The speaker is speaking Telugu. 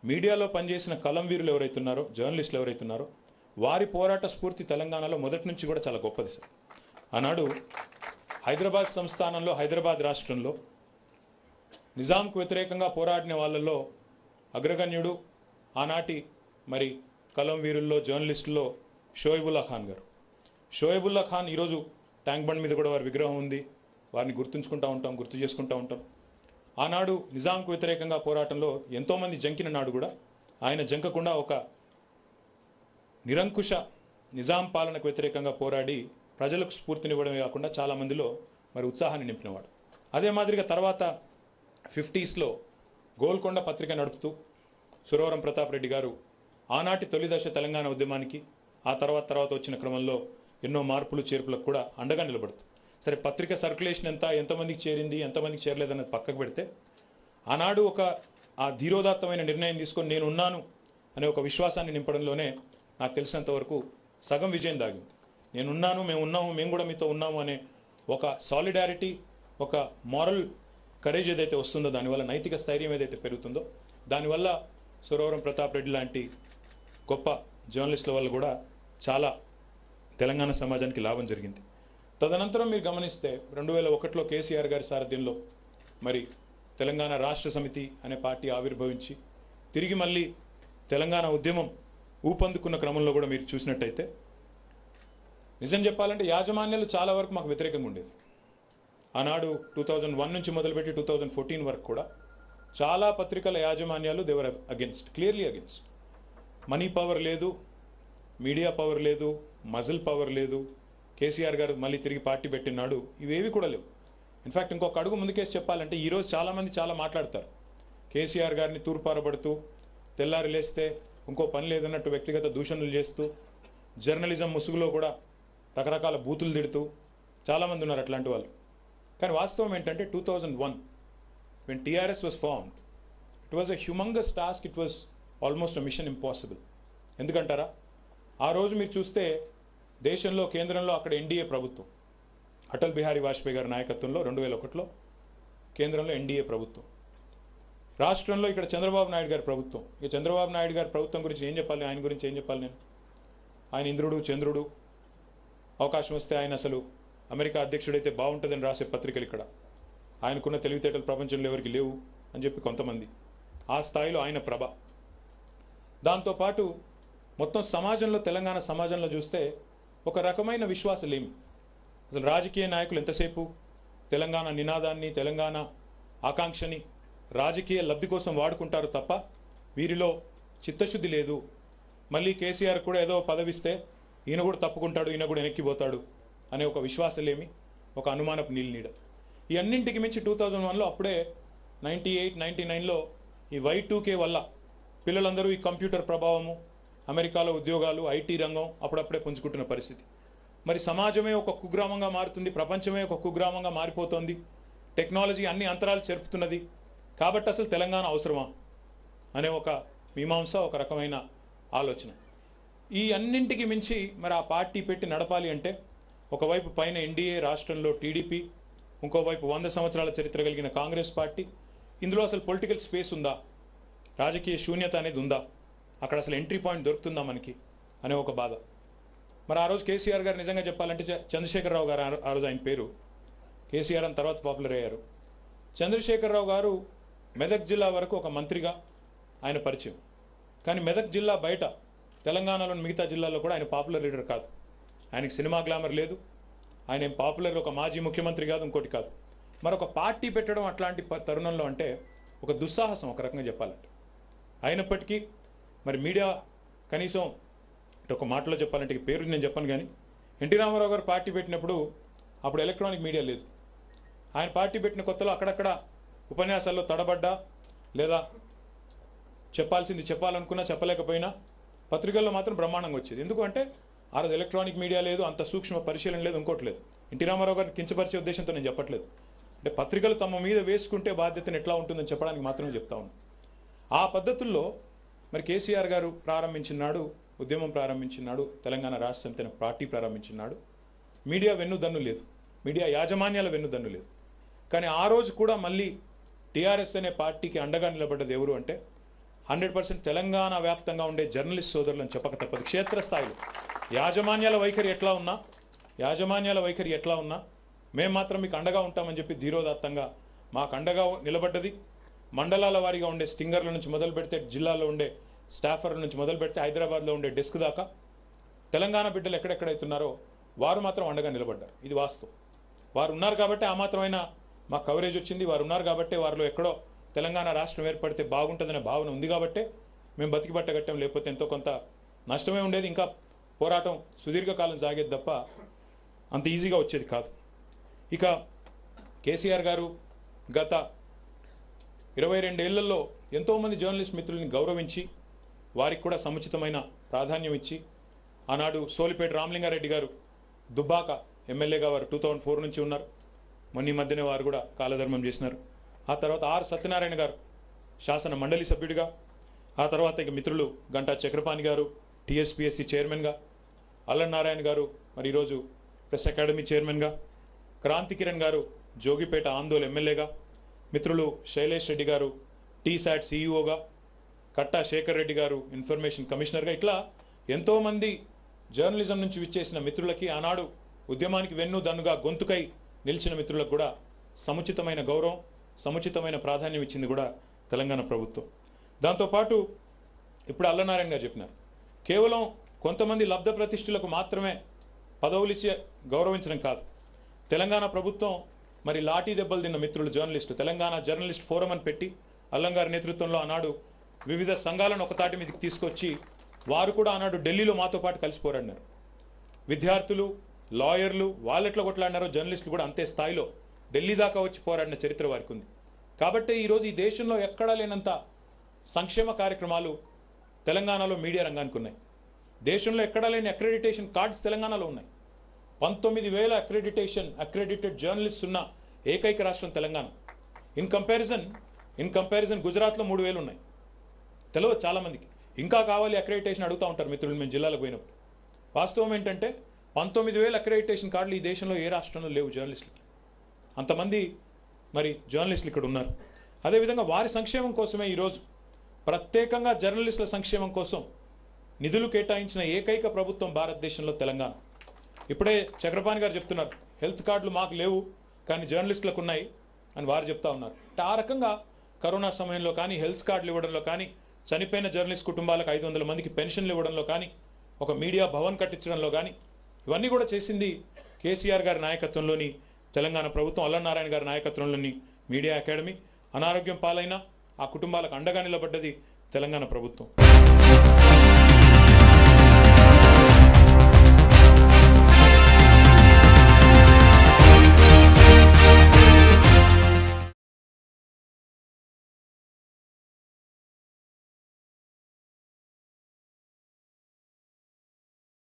మీడియాలో పనిచేసిన కలం వీరులు ఎవరైతే ఉన్నారో జర్నలిస్టులు ఎవరైతే ఉన్నారో వారి పోరాట స్ఫూర్తి తెలంగాణలో మొదటి నుంచి కూడా చాలా గొప్పది సార్ ఆనాడు హైదరాబాద్ సంస్థానంలో హైదరాబాద్ రాష్ట్రంలో నిజాంకు వ్యతిరేకంగా పోరాడిన వాళ్ళల్లో అగ్రగణ్యుడు ఆనాటి మరి కలం వీరుల్లో జర్నలిస్టుల్లో షోయబుల్లా ఖాన్ గారు షోయబుల్లా ఖాన్ ఈరోజు ట్యాంక్ బండ్ మీద కూడా వారి విగ్రహం ఉంది వారిని గుర్తుంచుకుంటూ ఉంటాం గుర్తు చేసుకుంటూ ఉంటాం ఆనాడు నిజాంకు వ్యతిరేకంగా పోరాటంలో ఎంతోమంది జంకిన నాడు కూడా ఆయన జంకకుండా ఒక నిరంకుశ నిజాం పాలనకు వ్యతిరేకంగా పోరాడి ప్రజలకు స్ఫూర్తినివ్వడమే కాకుండా చాలా మందిలో మరి ఉత్సాహాన్ని నింపినవాడు అదే మాదిరిగా తర్వాత ఫిఫ్టీస్లో గోల్కొండ పత్రిక నడుపుతూ సురవరం ప్రతాప్ రెడ్డి గారు ఆనాటి తొలి దశ తెలంగాణ ఉద్యమానికి ఆ తర్వాత తర్వాత వచ్చిన క్రమంలో ఎన్నో మార్పులు చేర్పులకు కూడా అండగా నిలబడుతూ సరే పత్రిక సర్క్యులేషన్ ఎంత ఎంతమందికి చేరింది ఎంతమందికి చేరలేదన్నది పక్కకు పెడితే ఆనాడు ఒక ఆ ధీరోదాత్తమైన నిర్ణయం తీసుకొని నేను ఉన్నాను అనే ఒక విశ్వాసాన్ని నింపడంలోనే నాకు తెలిసినంత వరకు సగం విజయం దాగింది నేనున్నాను మేము ఉన్నాము మేము కూడా మీతో ఉన్నాము అనే ఒక సాలిడారిటీ ఒక మారల్ కరేజ్ ఏదైతే వస్తుందో దానివల్ల నైతిక స్థైర్యం ఏదైతే పెరుగుతుందో దానివల్ల సురవరం ప్రతాప్ రెడ్డి లాంటి గొప్ప జర్నలిస్టుల వల్ల కూడా చాలా తెలంగాణ సమాజానికి లాభం జరిగింది తదనంతరం మీరు గమనిస్తే రెండు వేల ఒకటిలో కేసీఆర్ గారి సారథ్యంలో మరి తెలంగాణ రాష్ట్ర సమితి అనే పార్టీ ఆవిర్భవించి తిరిగి మళ్ళీ తెలంగాణ ఉద్యమం ఊపందుకున్న క్రమంలో కూడా మీరు చూసినట్టయితే నిజం చెప్పాలంటే యాజమాన్యాలు చాలా వరకు మాకు వ్యతిరేకంగా ఉండేది ఆనాడు టూ థౌజండ్ వన్ నుంచి మొదలుపెట్టి టూ థౌజండ్ ఫోర్టీన్ వరకు కూడా చాలా పత్రికల యాజమాన్యాలు they were against clearly against money power లేదు మీడియా పవర్ లేదు మజిల్ పవర్ లేదు కేసీఆర్ గారు మళ్ళీ తిరిగి పార్టీ పెట్టినాడు ఇవేవి కూడా లేవు ఇన్ఫాక్ట్ ఇంకొక అడుగు ముందుకేసి చెప్పాలంటే ఈరోజు చాలామంది చాలా మాట్లాడతారు కేసీఆర్ గారిని తూర్పారబడుతూ తెల్లారి లేస్తే ఇంకో పని లేదన్నట్టు వ్యక్తిగత దూషణలు చేస్తూ జర్నలిజం ముసుగులో కూడా రకరకాల బూతులు తిడుతూ చాలామంది ఉన్నారు అట్లాంటి వాళ్ళు కానీ వాస్తవం ఏంటంటే two thousand one when TRS was formed it was a humongous task it was almost a mission impossible ఎందుకంటారా ఆ రోజు మీరు చూస్తే దేశంలో కేంద్రంలో అక్కడ ఎన్డీఏ ప్రభుత్వం అటల్ బిహారీ వాజ్పేయి గారి నాయకత్వంలో రెండు వేల ఒకటిలో కేంద్రంలో ఎన్డీఏ ప్రభుత్వం రాష్ట్రంలో ఇక్కడ చంద్రబాబు నాయుడు గారి ప్రభుత్వం ఇక చంద్రబాబు నాయుడు గారి ప్రభుత్వం గురించి ఏం చెప్పాలి ఆయన గురించి ఏం చెప్పాలి నేను ఆయన ఇంద్రుడు చంద్రుడు అవకాశం వస్తే ఆయన అసలు అమెరికా అధ్యక్షుడైతే బాగుంటుందని రాసే పత్రికలు ఇక్కడ ఆయనకున్న తెలివితేటలు ప్రపంచంలో ఎవరికి లేవు అని చెప్పి కొంతమంది ఆ స్థాయిలో ఆయన ప్రభ దాంతోపాటు మొత్తం సమాజంలో తెలంగాణ సమాజంలో చూస్తే ఒక రకమైన విశ్వాసలేమి అసలు రాజకీయ నాయకులు ఎంతసేపు తెలంగాణ నినాదాన్ని తెలంగాణ ఆకాంక్షని రాజకీయ లబ్ధి కోసం వాడుకుంటారు తప్ప వీరిలో చిత్తశుద్ధి లేదు మళ్ళీ కేసీఆర్ కూడా ఏదో పదవిస్తే ఈయన కూడా తప్పుకుంటాడు ఈయన కూడా వెనక్కిపోతాడు అనే ఒక విశ్వాసలేమి ఒక అనుమానపు నీళ్ళు నీడ ఈ అన్నింటికి మించి టూ థౌజండ్ వన్లో అప్పుడే నైంటీ ఎయిట్ నైంటీ నైన్లో ఈ వై టూకే వల్ల పిల్లలందరూ ఈ కంప్యూటర్ ప్రభావము అమెరికాలో ఉద్యోగాలు ఐటీ రంగం అప్పుడప్పుడే పుంజుకుంటున్న పరిస్థితి మరి సమాజమే ఒక కుగ్రామంగా మారుతుంది ప్రపంచమే ఒక కుగ్రామంగా మారిపోతోంది టెక్నాలజీ అన్ని అంతరాలు చెరుపుతున్నది కాబట్టి అసలు తెలంగాణ అవసరమా అనే ఒక మీమాంస ఒక రకమైన ఆలోచన ఈ అన్నింటికి మించి మరి ఆ పార్టీ పెట్టి నడపాలి అంటే ఒకవైపు పైన ఎన్డీఏ రాష్ట్రంలో టీడీపీ ఇంకోవైపు వంద సంవత్సరాల చరిత్ర కలిగిన కాంగ్రెస్ పార్టీ ఇందులో అసలు పొలిటికల్ స్పేస్ ఉందా రాజకీయ శూన్యత అనేది ఉందా అక్కడ అసలు ఎంట్రీ పాయింట్ దొరుకుతుందా మనకి అనే ఒక బాధ మరి ఆ రోజు కేసీఆర్ గారు నిజంగా చెప్పాలంటే చ- చంద్రశేఖరరావు గారు ఆ- ఆ రోజు ఆయన పేరు కేసీఆర్ అని తర్వాత పాపులర్ అయ్యారు చంద్రశేఖరరావు గారు మెదక్ జిల్లా వరకు ఒక మంత్రిగా ఆయన పరిచయం కానీ మెదక్ జిల్లా బయట తెలంగాణలోని మిగతా జిల్లాల్లో కూడా ఆయన పాపులర్ లీడర్ కాదు ఆయనకి సినిమా గ్లామర్ లేదు ఆయన ఏం పాపులర్ ఒక మాజీ ముఖ్యమంత్రి కాదు ఇంకోటి కాదు మరొక పార్టీ పెట్టడం అట్లాంటి ప- తరుణంలో అంటే ఒక దుస్సాహసం ఒక రకంగా చెప్పాలంటే అయినప్పటికీ మరి మీడియా కనీసం అంటే ఒక మాటలో చెప్పాలంటే ఈ పేరు నేను చెప్పను కానీ ఎన్టీ రామారావు గారు పార్టీ పెట్టినప్పుడు అప్పుడు ఎలక్ట్రానిక్ మీడియా లేదు ఆయన పార్టీ పెట్టిన కొత్తలో అక్కడక్కడ ఉపన్యాసాల్లో తడబడ్డా లేదా చెప్పాల్సింది చెప్పాలనుకున్నా చెప్పలేకపోయినా పత్రికల్లో మాత్రం బ్రహ్మాండంగా వచ్చేది ఎందుకంటే ఆ రోజు ఎలక్ట్రానిక్ మీడియా లేదు అంత సూక్ష్మ పరిశీలన లేదు ఇంకోటి లేదు ఎన్టీ రామారావు గారిని కించపరిచే ఉద్దేశంతో నేను చెప్పట్లేదు అంటే పత్రికలు తమ మీద వేసుకుంటే బాధ్యతను ఎట్లా ఉంటుందని చెప్పడానికి మాత్రమే చెప్తా ఉన్నాను ఆ పద్ధతుల్లో మరి కేసీఆర్ గారు ప్రారంభించినాడు ఉద్యమం ప్రారంభించినాడు తెలంగాణ రాష్ట్ర సమితి అనే పార్టీ ప్రారంభించినాడు మీడియా వెన్నుదన్ను లేదు మీడియా యాజమాన్యాల వెన్నుదన్ను లేదు కానీ ఆ రోజు కూడా మళ్ళీ టీఆర్ఎస్ అనే పార్టీకి అండగా నిలబడ్డది ఎవరు అంటే హండ్రెడ్ పర్సెంట్ తెలంగాణ వ్యాప్తంగా ఉండే జర్నలిస్ట్ సోదరులను చెప్పక తప్పదు క్షేత్రస్థాయిలో యాజమాన్యాల వైఖరి ఎట్లా ఉన్నా యాజమాన్యాల వైఖరి ఎట్లా ఉన్నా మేము మాత్రం మీకు అండగా ఉంటామని చెప్పి ధీరోదాత్తంగా మాకు అండగా నిలబడ్డది మండలాల వారీగా ఉండే స్టింగర్ల నుంచి మొదలు పెడితే జిల్లాలో ఉండే స్టాఫర్ల నుంచి మొదలు పెడితే హైదరాబాద్లో ఉండే డెస్క్ దాకా తెలంగాణ బిడ్డలు ఎక్కడెక్కడైతున్నారో వారు మాత్రం అండగా నిలబడ్డారు ఇది వాస్తవం వారు ఉన్నారు కాబట్టి ఆ మాత్రమైన మా కవరేజ్ వచ్చింది వారు ఉన్నారు కాబట్టి వారిలో ఎక్కడో తెలంగాణ రాష్ట్రం ఏర్పడితే బాగుంటుందనే భావన ఉంది కాబట్టే మేము బతికి పట్టగట్టాం లేకపోతే ఎంతో కొంత నష్టమే ఉండేది ఇంకా పోరాటం సుదీర్ఘకాలం సాగేది తప్ప అంత ఈజీగా వచ్చేది కాదు ఇక కేసీఆర్ గారు గత ఇరవై రెండేళ్లలో ఎంతోమంది జర్నలిస్ట్ మిత్రుల్ని గౌరవించి వారికి కూడా సముచితమైన ప్రాధాన్యం ఇచ్చి ఆనాడు సోలిపేట రామలింగారెడ్డి గారు దుబ్బాక ఎమ్మెల్యేగా వారు టూ థౌజండ్ ఫోర్ నుంచి ఉన్నారు మొన్న ఈ మధ్యనే వారు కూడా కాలధర్మం చేసినారు ఆ తర్వాత ఆర్ సత్యనారాయణ గారు శాసన మండలి సభ్యుడిగా ఆ తర్వాత ఇక మిత్రులు గంటా చక్రపాణి గారు టీఎస్పీఎస్సీ చైర్మన్గా అల్లన్ నారాయణ గారు మరి ఈరోజు ప్రెస్ అకాడమీ చైర్మన్గా క్రాంతి కిరణ్ గారు జోగిపేట ఆందోళ్ ఎమ్మెల్యేగా మిత్రులు శైలేష్ రెడ్డి గారు టీశాట్ సీఈఓగా కట్టా శేఖర్ రెడ్డి గారు ఇన్ఫర్మేషన్ కమిషనర్గా ఇట్లా ఎంతోమంది జర్నలిజం నుంచి విచ్చేసిన మిత్రులకి ఆనాడు ఉద్యమానికి వెన్ను దన్నుగా గొంతుకై నిలిచిన మిత్రులకు కూడా సముచితమైన గౌరవం సముచితమైన ప్రాధాన్యం ఇచ్చింది కూడా తెలంగాణ ప్రభుత్వం దాంతోపాటు ఇప్పుడు అల్లనారాయణ గారు చెప్పినారు కేవలం కొంతమంది లబ్ధ ప్రతిష్ఠులకు మాత్రమే పదవులు ఇచ్చి గౌరవించడం కాదు తెలంగాణ ప్రభుత్వం మరి లాఠీ దెబ్బలు తిన్న మిత్రులు జర్నలిస్టు తెలంగాణ జర్నలిస్ట్ ఫోరం అని పెట్టి అల్లం గారి నేతృత్వంలో ఆనాడు వివిధ సంఘాలను ఒకతాటి మీదకి తీసుకొచ్చి వారు కూడా ఆనాడు ఢిల్లీలో మాతో పాటు కలిసి పోరాడినారు విద్యార్థులు లాయర్లు వాళ్ళెట్లా కొట్లాడినారో జర్నలిస్టులు కూడా అంతే స్థాయిలో ఢిల్లీ దాకా వచ్చి పోరాడిన చరిత్ర వారికి ఉంది కాబట్టి ఈరోజు ఈ దేశంలో ఎక్కడా లేనంత సంక్షేమ కార్యక్రమాలు తెలంగాణలో మీడియా రంగానికి ఉన్నాయి దేశంలో ఎక్కడా లేని అక్రెడిటేషన్ కార్డ్స్ తెలంగాణలో ఉన్నాయి పంతొమ్మిది వేల అక్రెడిటేషన్ అక్రెడిటెడ్ జర్నలిస్ట్ ఉన్న ఏకైక రాష్ట్రం Telangana in comparison in comparison గుజరాత్లో మూడు వేలు ఉన్నాయి తెలియదు చాలామందికి ఇంకా కావాలి అక్రెడిటేషన్ అడుగుతూ ఉంటారు మిత్రులు మేము జిల్లాలకు పోయినప్పుడు వాస్తవం ఏంటంటే పంతొమ్మిది వేల అక్రెడిటేషన్ కార్డులు ఈ దేశంలో ఏ రాష్ట్రంలో లేవు జర్నలిస్టులకి అంతమంది మరి జర్నలిస్టులు ఇక్కడ ఉన్నారు అదేవిధంగా వారి సంక్షేమం కోసమే ఈరోజు ప్రత్యేకంగా జర్నలిస్టుల సంక్షేమం కోసం నిధులు కేటాయించిన ఏకైక ప్రభుత్వం భారతదేశంలో తెలంగాణ ఇప్పుడే చక్రపాణి గారు చెప్తున్నారు హెల్త్ కార్డులు మాకు లేవు కానీ జర్నలిస్టులకు ఉన్నాయి అని వారు చెప్తా ఉన్నారు అంటే ఆ రకంగా కరోనా సమయంలో కానీ హెల్త్ కార్డులు ఇవ్వడంలో కానీ చనిపోయిన జర్నలిస్ట్ కుటుంబాలకు ఐదు వందల మందికి పెన్షన్లు ఇవ్వడంలో కానీ ఒక మీడియా భవన్ కట్టించడంలో కానీ ఇవన్నీ కూడా చేసింది కేసీఆర్ గారి నాయకత్వంలోని తెలంగాణ ప్రభుత్వం అల్లనారాయణ గారి నాయకత్వంలోని మీడియా అకాడమీ అనారోగ్యం పాలైన ఆ కుటుంబాలకు అండగా నిలబడ్డది తెలంగాణ ప్రభుత్వం